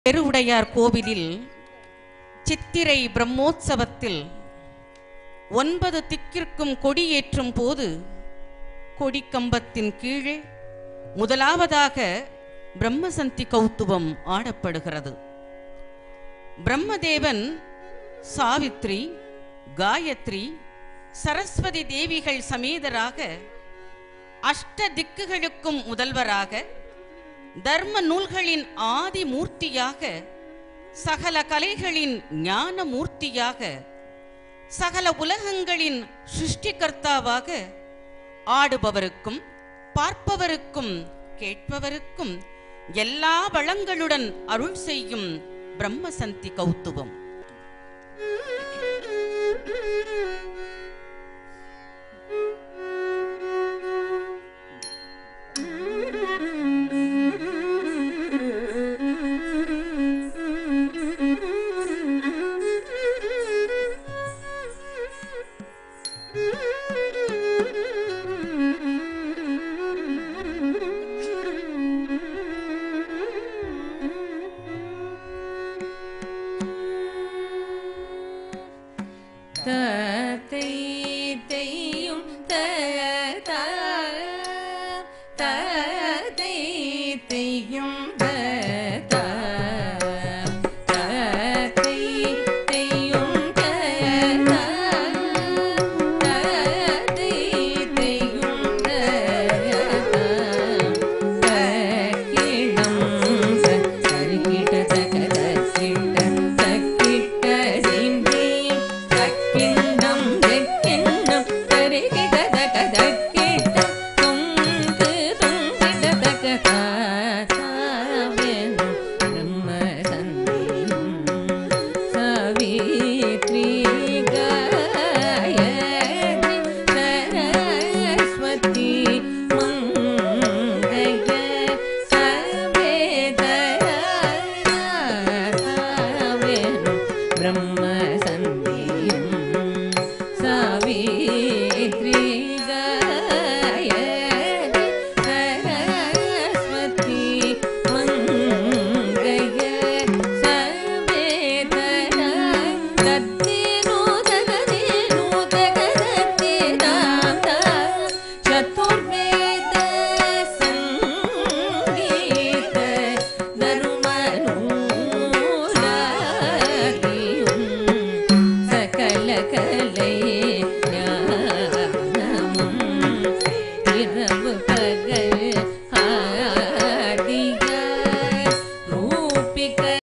பெருவுடையார் கோவிலில் சித்திரை பிரம்மோற்சவத்தில் ஒன்பது திக்கிற்கும் கொடியேற்றும் போது கொடிக்கம்பத்தின் கீழே முதலாவதாக பிரம்மசந்தி கௌத்துவம் ஆடப்படுகிறது பிரம்மதேவன் சாவித்ரி காயத்ரி சரஸ்வதி தேவிகள் சமேதராக அஷ்ட திக்குகளுக்கும் முதல்வராக தர்ம நூல்களின் ஆதி மூர்த்தியாக சகல கலைகளின் ஞான மூர்த்தியாக சகல உலகங்களின் சிருஷ்டிகர்த்தாவாக ஆடுபவருக்கும் பார்ப்பவருக்கும் கேட்பவருக்கும் எல்லா வளங்களுடன் அருள் செய்யும் பிரம்மசந்தி கௌத்துவம் தத்தை